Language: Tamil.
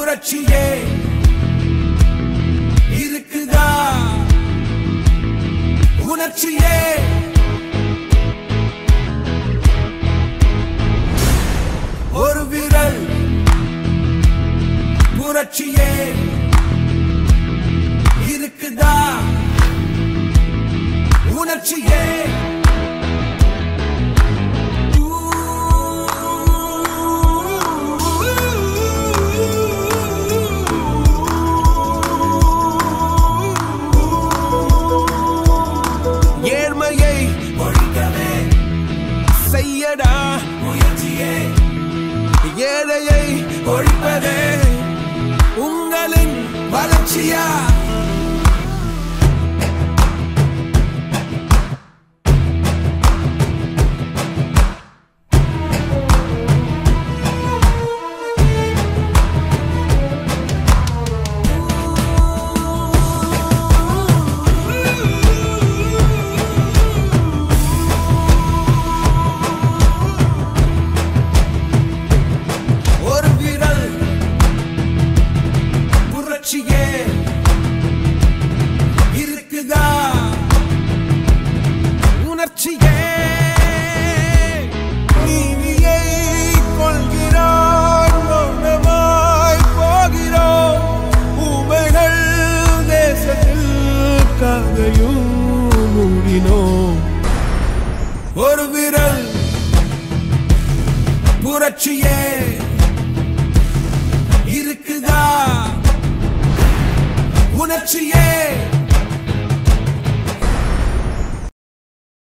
புரட்சியே இருக்குதா உணர்ச்சியே ஒரு விரல் புரட்சியே இருக்குதா உணர்ச்சியே ஏழ்மையை ஒழிக்கவே செய்யடா முயற்சியே ஏழையை ஒழிப்பதே உங்களின் வளர்ச்சியா ஒரு விரல் புரட்சியே இருக்குதா உணர்ச்சியே நீதியை கொள்கிறார் மௌனமாய் போகிறோம் உமைகள் தேசத்தில் கதையும் மூடினோம் ஒரு விரல் புரட்சியே இருக்குதா உணர்ச்சியே